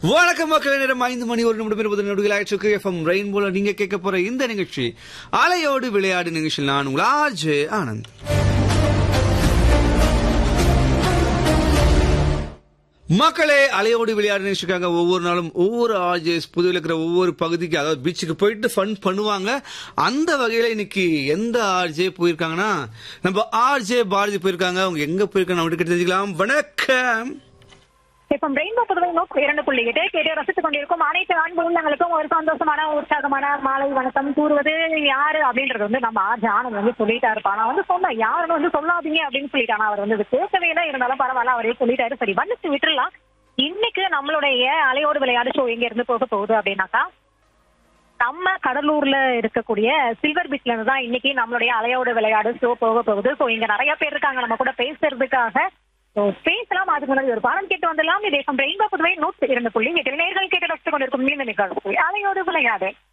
வணக்கம் மக்கள் நேரம் ஐந்து மணி ஒரு நிமிடம் இருபது நொடிகள் ஆயிடுச்சு எஃப்எம் ரெயின்போல நீங்க கேட்க போற இந்த நிகழ்ச்சி அலையோடு விளையாடு நிகழ்ச்சியில் நான் உங்கள் ஆர்ஜே ஆனந்த் மக்களே அலையோடு விளையாடு நிகழ்ச்சிக்காக ஒவ்வொரு நாளும் ஒவ்வொரு ஆர்ஜேஸ் புதுவில் இருக்கிற ஒவ்வொரு பகுதிக்கு அதாவது பீச்சுக்கு போயிட்டு ஃபன் பண்ணுவாங்க அந்த வகையில இன்னைக்கு எந்த ஆர்ஜே போயிருக்காங்கன்னா நம்ம ஆர்ஜே பாரதி போயிருக்காங்க அவங்க எங்க போயிருக்காங்க அவங்ககிட்ட தெரிஞ்சுக்கலாம் வணக்கம் இப்ப ரெயின்போ புதுவை நோக்கு இரண்டு புள்ளி எட்டு கேட்டு ரசித்துக் கொண்டிருக்கும் அனைத்து அன்பு உள்ளங்களுக்கும் ஒரு சந்தோஷமான உற்சாகமான மாலை வணக்கம் கூறுவது யாரு அப்படின்றது வந்து நம்ம ஆர்ஜி ஆனந்த் வந்து சொல்லிட்டாரு நான் வந்து சொன்னேன் யாருன்னு வந்து சொல்லாதீங்க அப்படின்னு சொல்லிட்டானா அவர் வந்து இது கேட்கவே தான் இருந்தாலும் பரவாயில்ல அவரே சொல்லிட்டாரு சரி வந்துச்சு விட்டுறலாம் இன்னைக்கு நம்மளுடைய அலையோடு விளையாடு ஷோ எங்க இருந்து போக போகுது அப்படின்னாக்கா நம்ம கடலூர்ல இருக்கக்கூடிய சில்வர் பீச்ல இருந்து தான் இன்னைக்கு நம்மளுடைய அலையோடு விளையாடு ஷோ போக போகுது சோ இங்க நிறைய பேர் இருக்காங்க நம்ம கூட பேசுறதுக்காக So, பேசலாம் அதுக்கு முன்னாடி ஒரு பாடம் கேட்டு வந்துடலாம் இதே ரெயின்போ புதுவை நூற்றி இரண்டு புள்ளி எட்டு நேர்கள் கேட்டு ரசித்துக் கொண்டிருக்கும் மீண்டும் நிகழ்ச்சி அலையோடு விளையாடு